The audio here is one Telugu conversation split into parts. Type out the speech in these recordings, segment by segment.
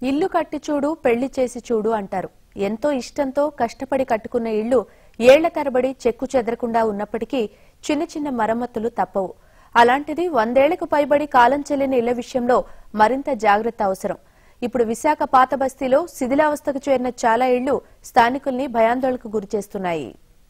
ఇల్లు కట్టి చూడు పెళ్లి చేసి చూడు అంటారు ఎంతో ఇష్టంతో కష్టపడి కట్టుకున్న ఇళ్లు ఏళ్ల తరబడి చెక్కు చెదరకుండా ఉన్నప్పటికీ చిన్న చిన్న మరమ్మతులు తప్పవు అలాంటిది వందేళ్లకు పైబడి కాలం చెల్లిన ఇళ్ల విషయంలో మరింత జాగ్రత్త అవసరం ఇప్పుడు విశాఖ పాత బస్తీలో శిథిలావస్థకు చేరిన చాలా ఇళ్లు స్థానికుల్ని భయాందోళనకు గురిచేస్తున్నాయి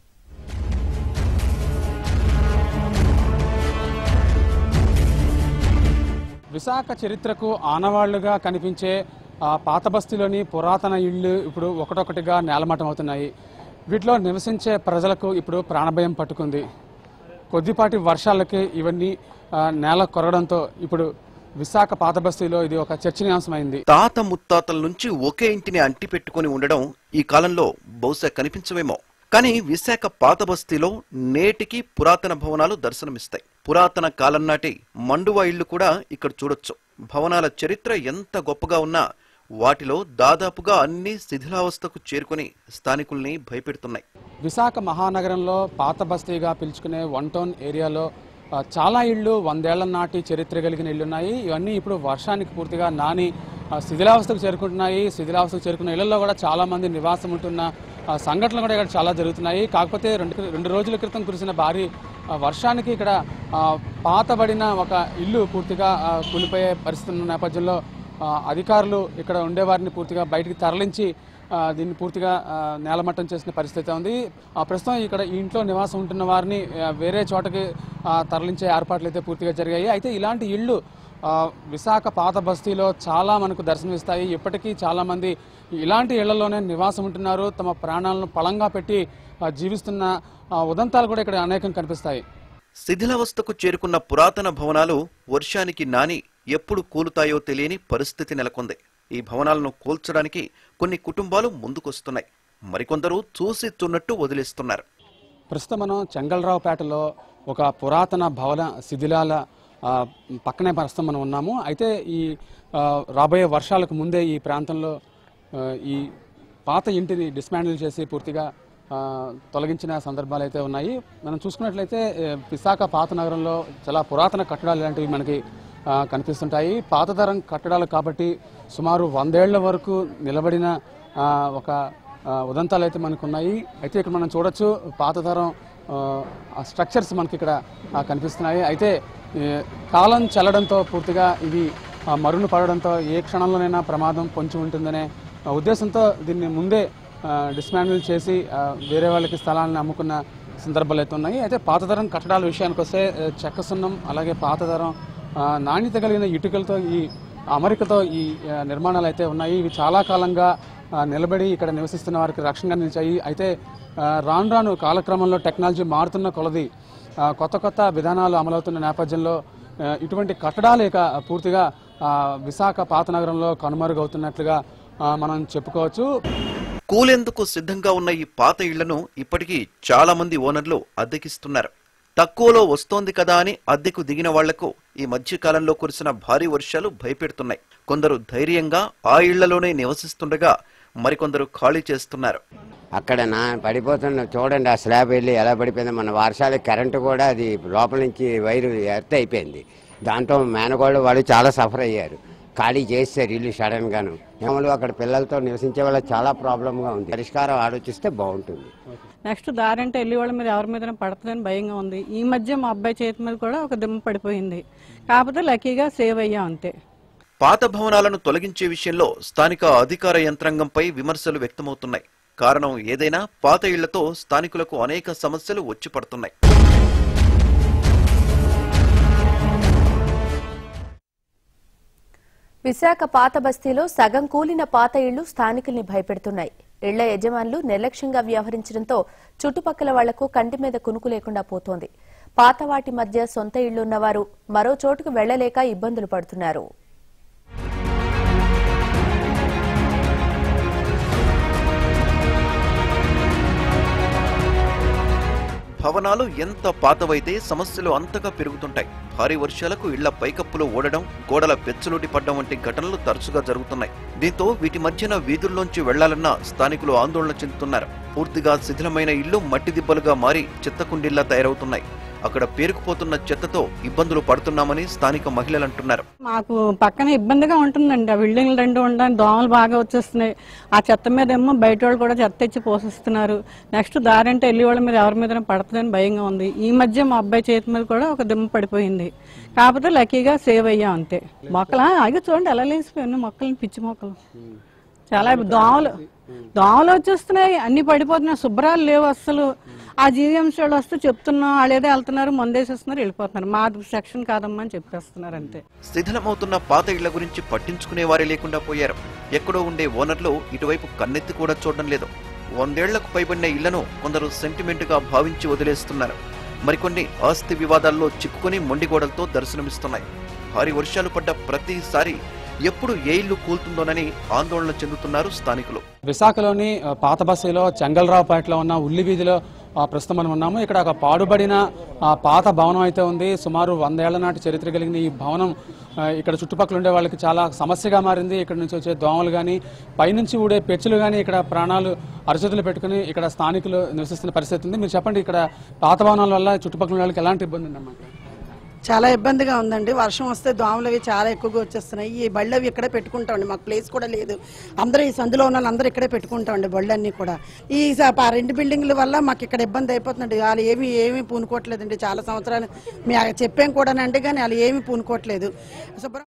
విశాఖ చరిత్రకు ఆనవాళ్లుగా కనిపించే ఆ, పాత బస్తీలోని పురాతన ఇళ్ళు ఇప్పుడు ఒకటొకటిగా నేలమట్టం అవుతున్నాయి వీటిలో నివసించే ప్రజలకు ఇప్పుడు ప్రాణభయం పట్టుకుంది కొద్దిపాటి వర్షాలకి ఇవన్నీ ఆ, నేల కొరగడంతో ఇప్పుడు విశాఖ పాత బస్తీలో ఇది ఒక చర్చనీయాంశమైంది తాత ముత్తాతల నుంచి ఒకే ఇంటిని అంటి పెట్టుకుని ఉండడం ఈ కాలంలో బహుశా కనిపించవేమో కానీ విశాఖ పాత బస్తీలో నేటికి పురాతన భవనాలు దర్శనమిస్తాయి పురాతన కాలం నాటి మండువా ఇళ్లు కూడా ఇక్కడ చూడొచ్చు భవనాల చరిత్ర ఎంత గొప్పగా ఉన్నా వాటిలో దాదాపుగా అన్ని శిథిలావస్థకు చేరుకుని స్థానికుల్ని భయపెడుతున్నాయి విశాఖ మహానగరంలో పాత బస్తీగా పిలుచుకునే వన్ టౌన్ ఏరియాలో ఆ, చాలా ఇళ్ళు వందేళ్ల నాటి చరిత్ర కలిగిన ఇళ్ళు ఉన్నాయి ఇవన్నీ ఇప్పుడు వర్షానికి పూర్తిగా నాని ఆ, శిథిలావస్థకు చేరుకుంటున్నాయి శిథిలావస్థకు చేరుకున్న ఇళ్లలో కూడా చాలా మంది నివాసం ఉంటున్న ఆ, సంఘటనలు కూడా ఇక్కడ చాలా జరుగుతున్నాయి కాకపోతే రెండు రెండు రోజుల క్రితం కురిసిన భారీ ఆ, వర్షానికి ఇక్కడ ఆ, పాతబడిన ఒక ఇల్లు పూర్తిగా ఆ, కూలిపోయే పరిస్థితి ఉన్న నేపథ్యంలో ఆ, అధికారులు ఇక్కడ ఉండేవారిని పూర్తిగా బయటికి తరలించి ఆ, దీన్ని పూర్తిగా ఆ, నేలమట్టం చేసిన పరిస్థితి ఉంది ఆ, ప్రస్తుతం ఇక్కడ ఈ ఇంట్లో నివాసం ఉంటున్న వారిని ఆ, వేరే చోటకి ఆ, తరలించే ఏర్పాట్లు అయితే పూర్తిగా జరిగాయి అయితే ఇలాంటి ఇళ్ళు ఆ, విశాఖ పాత బస్తీలో చాలా మనకు దర్శనమిస్తాయి ఇప్పటికీ చాలా మంది ఇలాంటి ఇళ్లలోనే నివాసం ఉంటున్నారు తమ ప్రాణాలను పళంగా పెట్టి ఆ, జీవిస్తున్న ఆ, ఉదంతాలు కూడా ఇక్కడ అనేకం కనిపిస్తాయి శిథిలావస్థకు చేరుకున్న పురాతన భవనాలు వర్షానికి నాని ఎప్పుడు కూలుతాయో తెలియని పరిస్థితి నెలకొంది ఈ భవనాలను కూల్చడానికి కొన్ని కుటుంబాలు ముందుకొస్తున్నాయి మరికొందరు చూసి చున్నట్టు వదిలేస్తున్నారు ప్రస్తుతం మనం చెంగల్రావుపేటలో ఒక పురాతన భవన శిథిలాల ఆ, పక్కనే ప్రస్తుతం మనం ఉన్నాము అయితే ఈ ఆ, రాబోయే వర్షాలకు ముందే ఈ ప్రాంతంలో ఆ, ఈ పాత ఇంటిని డిస్మాండిల్ చేసి పూర్తిగా ఆ, తొలగించిన సందర్భాలు అయితే ఉన్నాయి మనం చూసుకున్నట్లయితే ఏ, విశాఖ పాత నగరంలో చాలా పురాతన కట్టడాలు ఇలాంటివి మనకి ఆ, కనిపిస్తుంటాయి పాత తరం కట్టడాలు కాబట్టి సుమారు వందేళ్ల వరకు నిలబడిన ఆ, ఒక ఆ, ఉదంతాలు అయితే మనకు ఉన్నాయి అయితే ఇక్కడ మనం చూడొచ్చు పాత తరం ఆ స్ట్రక్చర్స్ మనకి ఇక్కడ ఆ, కనిపిస్తున్నాయి అయితే ఏ, కాలం చల్లడంతో పూర్తిగా ఇవి ఆ, మరును పడడంతో ఏ క్షణంలోనైనా ప్రమాదం పొంచి ఉంటుందనే ఆ, ఉద్దేశంతో దీన్ని ముందే డిస్మాండిల్ చేసి ఆ, వేరే వాళ్ళకి స్థలాలను అమ్ముకున్న సందర్భాలు అయితే ఉన్నాయి అయితే పాతతరం కట్టడాల విషయానికి వస్తే ఏ, చెక్క సున్నం అలాగే పాతతరం ఆ, నాణ్యత కలిగిన ఇటుకలతో ఈ అమరికతో ఈ ఆ, నిర్మాణాలు అయితే ఉన్నాయి ఇవి చాలా కాలంగా ఆ, నిలబడి ఇక్కడ నివసిస్తున్న వారికి రక్షణగా నిలిచాయి అయితే ఆ, రాను రాను కాలక్రమంలో టెక్నాలజీ మారుతున్న కొలది ఆ, కొత్త కొత్త విధానాలు అమలవుతున్న నేపథ్యంలో ఆ, ఇటువంటి కట్టడాలు ఇక పూర్తిగా ఆ, విశాఖ పాత నగరంలో కనుమరుగవుతున్నట్లుగా ఆ, మనం చెప్పుకోవచ్చు కూలేందుకు సిద్ధంగా ఉన్న ఈ పాత ఇళ్లను ఇప్పటికీ చాలా మంది ఓనర్లు అద్దెకిస్తున్నారు తక్కువలో వస్తోంది కదా అని అద్దెకు దిగిన వాళ్లకు ఈ మధ్య కాలంలో కురిసిన భారీ వర్షాలు భయపెడుతున్నాయి కొందరు ధైర్యంగా ఆ ఇళ్లలోనే నివసిస్తుండగా మరికొందరు ఖాళీ చేస్తున్నారు అక్కడ నా పడిపోతున్న చూడండి ఆ స్లాబ్ వెళ్ళి ఎలా పడిపోయిందో మన వర్షాలకి కరెంటు కూడా అది లోపల నుంచి వైరు ఎర్త్ అయిపోయింది దాంతో మేనగోళ్ళు వాళ్ళు చాలా సఫర్ అయ్యారు ఖాళీ చేస్తారు ఇల్లు సడన్ గాను ఏమలు అక్కడ పిల్లలతో నివసించే వాళ్ళకి చాలా ప్రాబ్లంగా ఉంది పరిష్కారం ఆలోచిస్తే బాగుంటుంది నెక్స్ట్ దారంటే వెళ్ళి వాళ్ళ మీద ఎవరి మీద పడుతుందని భయంగా ఉంది ఈ మధ్య మా అబ్బాయి చేతి మీద కూడా ఒక దిమ్మ పడిపోయింది కాకపోతే లక్కీగా సేవ్ అయ్యాం అంతే పాత భవనాలను తొలగించే విషయంలో స్థానిక అధికార యంత్రాంగంపై విమర్శలు వ్యక్తమవుతున్నాయి కారణం ఏదైనా పాత ఇళ్లతో స్థానికులకు అనేక సమస్యలు వచ్చి పడుతున్నాయి విశాఖ పాత బస్తీలో సగం కూలిన పాత ఇళ్లు స్థానికుల్ని భయపెడుతున్నాయి ఇళ్ల యజమానులు నిర్లక్ష్యంగా వ్యవహరించడంతో చుట్టుపక్కల వాళ్లకు కంటి మీద కునుకు లేకుండా పోతోంది పాత వాటి మధ్య సొంత ఇళ్లున్నవారు మరో చోటుకు వెళ్లలేక ఇబ్బందులు పడుతున్నారు భవనాలు ఎంత పాతవైతే సమస్యలు అంతగా పెరుగుతుంటాయి భారీ వర్షాలకు ఇళ్ల పైకప్పులు ఓడడం గోడల పెచ్చులుడి పడ్డం వంటి ఘటనలు తరచుగా జరుగుతున్నాయి దీంతో వీటి మధ్యన వీధుల్లోంచి వెళ్లాలన్నా స్థానికులు ఆందోళన చెందుతున్నారు పూర్తిగా శిథిలమైన ఇళ్లు మట్టి దిబ్బలుగా మారి చిత్తకుండిల్లా తయారవుతున్నాయి అక్కడ పేరుకుపోతున్న చెత్తతో ఇబ్బందులు పడుతున్నామని స్థానిక మహిళలు అంటున్నారు మాకు పక్కన ఇబ్బందిగా ఉంటుందండి ఆ బిల్డింగ్లు రెండు ఉండడానికి దోమలు బాగా వచ్చేస్తున్నాయి ఆ చెత్త మీద ఏమో బయట వాళ్ళు కూడా చెత్త ఇచ్చి పోషిస్తున్నారు నెక్స్ట్ దారంటే వెళ్ళి వాళ్ళ మీద ఎవరి మీద పడుతుందని భయంగా ఉంది ఈ మధ్య మా అబ్బాయి చేతి మీద కూడా ఒక దిమ్మ పడిపోయింది కాకపోతే లక్కీగా సేవ్ అయ్యాం అంతే మొక్కలు అవి చూడండి ఎలా లేచిపోయాయి మొక్కలు పిచ్చి మొక్కలు చాలా దోమలు దోమలు వచ్చేస్తున్నాయి అన్ని పడిపోతున్నాయి శుభ్రాలు లేవు అస్సలు ఆ జీవీఎంసీ వాళ్ళు వస్తే చెప్తున్నాం వాళ్ళు ఏదో వెళ్తున్నారు మందేసేస్తున్నారు వెళ్ళిపోతున్నారు మా సెక్షన్ కాదమ్మా అని చెప్పేస్తున్నారు అంతే శిథిలమవుతున్న పాత ఇళ్ల గురించి పట్టించుకునేవారే లేకుండా పోయారు ఎక్కడో ఉండే ఓనర్లు ఇటువైపు కన్నెత్తి కూడా చూడడం లేదు వందేళ్లకు పైబడిన ఇళ్లను కొందరు సెంటిమెంట్ గా భావించి వదిలేస్తున్నారు మరికొన్ని ఆస్తి వివాదాల్లో చిక్కుకొని మొండిగోడలతో దర్శనమిస్తున్నాయి భారీ వర్షాలు పడ్డ ప్రతిసారి ఎప్పుడు ఏ ఇల్లు కూలుతుందోనని ఆందోళన చెందుతున్నారు స్థానికులు విశాఖలోని ఆ, పాత బస్సులో చెంగల్రావుపేటలో ఉన్న ఉల్లి వీధిలో ఆ, ప్రస్తుతం మనం ఉన్నాము ఇక్కడ ఒక పాడుబడిన ఆ, పాత భవనం అయితే ఉంది సుమారు వందేళ్ల నాటి చరిత్ర కలిగిన ఈ భవనం ఆ, ఇక్కడ చుట్టుపక్కల ఉండే వాళ్ళకి చాలా సమస్యగా మారింది ఇక్కడ నుంచి వచ్చే దోమలు కానీ పైనుంచి ఊడే పెచ్చులు కానీ ఇక్కడ ప్రాణాలు అరచేతులు పెట్టుకుని ఇక్కడ స్థానికులు నివసిస్తున్న పరిస్థితి ఉంది మీరు చెప్పండి ఇక్కడ పాత భవనాల వల్ల చుట్టుపక్కల ఉన్న వాళ్ళకి ఎలాంటి ఇబ్బంది ఉందమ్మా ఇక్కడ? చాలా ఇబ్బందిగా ఉందండి వర్షం వస్తే దోమలు అవి చాలా ఎక్కువగా వచ్చేస్తున్నాయి ఈ బళ్ళు అవి ఇక్కడే పెట్టుకుంటామండి మాకు ప్లేస్ కూడా లేదు అందరూ ఈ సందులో ఉన్న అందరూ ఇక్కడే పెట్టుకుంటామండి బళ్ళు అన్నీ కూడా ఈ స- ఆ రెండు బిల్డింగ్ల వల్ల మాకు ఇక్కడ ఇబ్బంది అయిపోతుందండి వాళ్ళు ఏమి ఏమీ పూనుకోవట్లేదండి చాలా సంవత్సరాలు మేము చెప్పాం కూడానండి కానీ వాళ్ళు ఏమీ పూనుకోవట్లేదు శుభ్రం